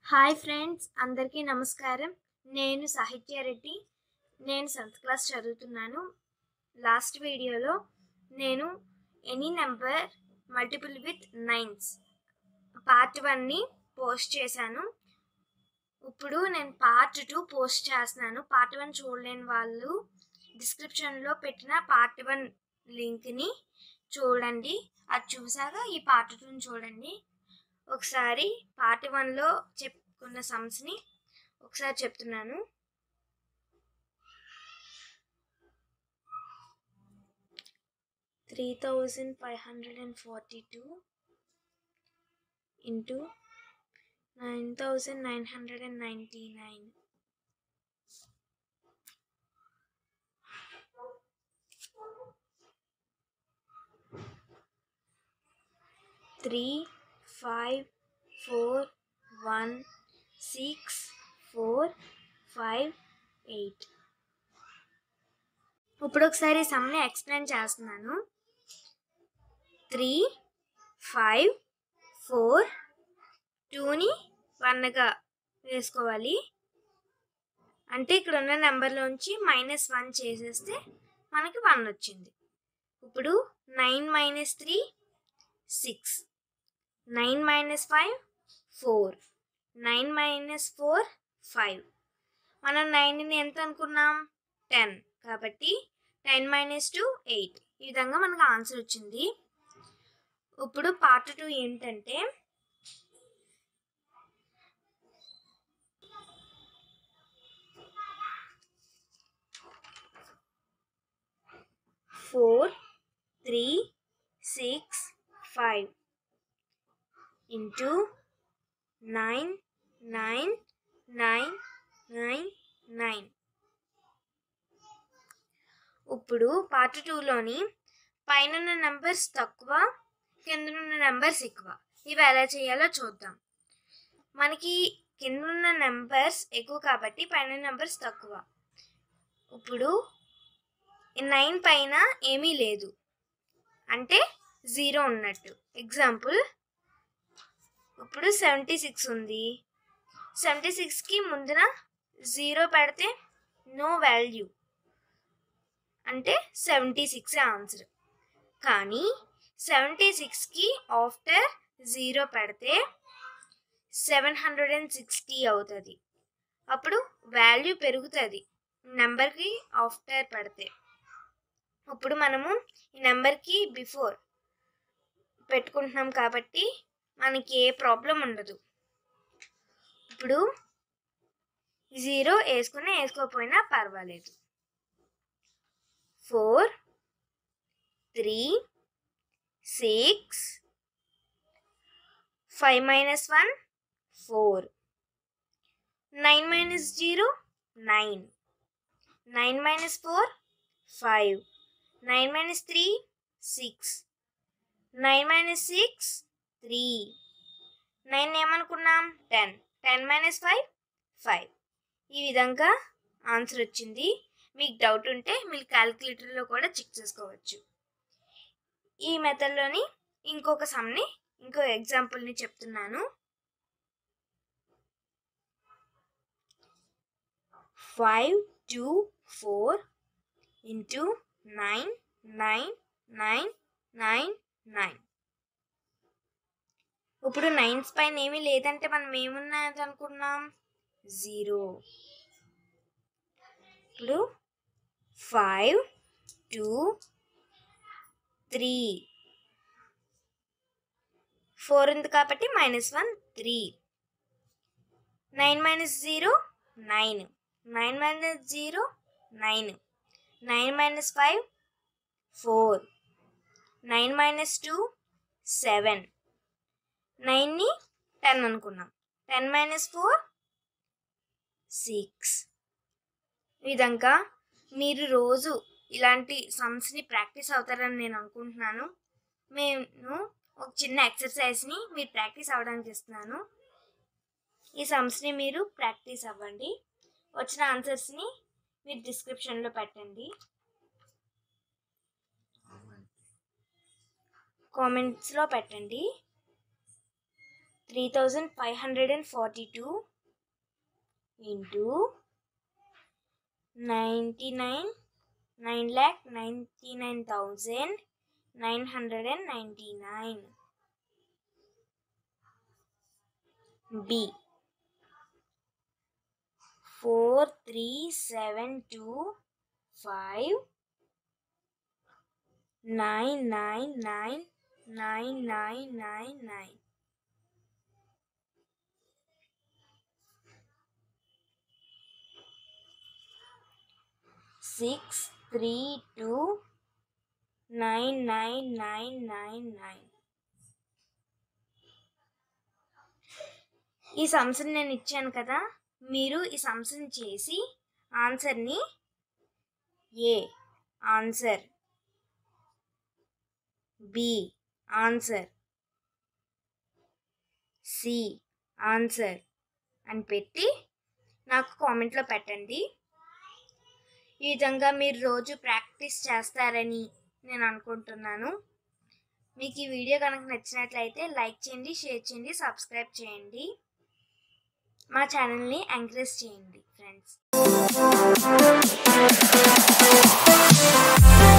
Hi friends అందరికీ నమస్కారం నేను సాహిత్య రెడ్డి నేను సెవెంత్ క్లాస్ చదువుతున్నాను లాస్ట్ వీడియోలో నేను any number multiple with nines part వన్ని పోస్ట్ చేశాను ఇప్పుడు నేను పార్ట్ టూ పోస్ట్ చేస్తున్నాను పార్ట్ వన్ చూడలేని వాళ్ళు డిస్క్రిప్షన్లో పెట్టిన పార్ట్ వన్ లింక్ని చూడండి అది చూసాక ఈ పార్ట్ టూని చూడండి ఒకసారి పార్ట్ వన్లో చెప్పుకున్న సమ్స్ని ఒకసారి చెప్తున్నాను three thousand five hundred and forty two into nine thousand nine hundred and ninety nine three five four one six four five eight ఇప్పుడు ఒకసారి సమ్ని ఎక్స్ప్లెయిన్ చేస్తున్నాను త్రీ ఫైవ్ ఫోర్ టూని వన్గా వేసుకోవాలి అంటే ఇక్కడ ఉన్న నెంబర్లోంచి మైనస్ వన్ చేసేస్తే మనకి వన్ వచ్చింది ఇప్పుడు nine minus three six nine minus five four nine minus four five మనం నైన్ని ఎంత అనుకున్నాం టెన్ కాబట్టి టెన్ మైనస్ టూ ఎయిట్ ఈ విధంగా మనకు ఆన్సర్ వచ్చింది ఇప్పుడు పార్ట్ టూ ఏంటంటే four three six five into nine nine nine nine nine ఇప్పుడు పార్ట్ టూలోని పైన ఉన్న నెంబర్స్ తక్కువ కింద ఉన్న నెంబర్స్ ఎక్కువ ఇవి ఎలా చేయాలో చూద్దాం మనకి కింద ఉన్న నెంబర్స్ ఎక్కువ కాబట్టి పైన నెంబర్స్ తక్కువ ఇప్పుడు నైన్ పైన ఏమీ లేదు అంటే జీరో ఉన్నట్టు ఎగ్జాంపుల్ ఇప్పుడు సెవెంటీ సిక్స్ ఉంది సెవెంటీ సిక్స్కి ముందున జీరో పెడితే నో వాల్యూ అంటే సెవెంటీ సిక్స్ ఆన్సర్ కానీ సెవెంటీ సిక్స్కి ఆఫ్టర్ జీరో పెడితే సెవెన్ హండ్రెడ్ అండ్ సిక్స్టీ అవుతుంది అప్పుడు వాల్యూ పెరుగుతుంది నెంబర్కి ఆఫ్టర్ పెడితే ఇప్పుడు మనము ఈ నెంబర్కి బిఫోర్ పెట్టుకుంటున్నాం కాబట్టి మనకి ఏ ప్రాబ్లం ఉండదు ఇప్పుడు జీరో వేసుకుని వేసుకోకపోయినా పర్వాలేదు four three six five minus one four nine minus zero nine nine minus four five nine minus three six nine minus six three nine ఏమనుకున్నాం ten ten minus five five ఈ విధంగా answer వచ్చింది మీకు doubt ఉంటే మీరు క్యాలిక్యులేటర్లో కూడా check చేసుకోవచ్చు ఈ మెథడ్లోని ఇంకొక సమ్ని ఇంకో ఎగ్జాంపుల్ని చెప్తున్నాను five two four into nine nine nine nine nine ఇప్పుడు నైన్స్ పైన ఏమీ లేదంటే మనం ఏమున్నది అనుకున్నాం జీరో ఇప్పుడు ఫైవ్ టూ త్రీ ఫోర్ ఉంది కాబట్టి minus one three nine minus zero nine nine minus zero nine nine minus five four nine minus two seven నైన్ని టెన్ అనుకున్నాం టెన్ మైనస్ ఫోర్ సిక్స్ ఈ విధంగా మీరు రోజు ఇలాంటి సమ్స్ని ప్రాక్టీస్ అవుతారని నేను అనుకుంటున్నాను నేను ఒక చిన్న ఎక్సర్సైజ్ని మీరు ప్రాక్టీస్ అవ్వడానికి ఇస్తున్నాను ఈ సమ్స్ని మీరు ప్రాక్టీస్ అవ్వండి వచ్చిన ఆన్సర్స్ని మీరు డిస్క్రిప్షన్లో పెట్టండి కామెంట్స్లో పెట్టండి three thousand five hundred and forty two into ninety nine nine lakh ninety nine thousand nine hundred and ninety nine B four three seven two five nine nine nine nine nine nine nine. Six three two nine nine nine nine nine. ఈ సమ్స్ని నేను ఇచ్చాను కదా మీరు ఈ సమ్స్ని చేసి ఆన్సర్ని A answer B answer C answer అని పెట్టి నాకు కామెంట్లో పెట్టండి ఈ విధంగా మీరు రోజు ప్రాక్టీస్ చేస్తారని నేను అనుకుంటున్నాను మీకు ఈ వీడియో కనుక నచ్చినట్లయితే లైక్ చేయండి షేర్ చేయండి సబ్స్క్రైబ్ చేయండి మా ఛానల్ని ఎంకరేజ్ చేయండి ఫ్రెండ్స్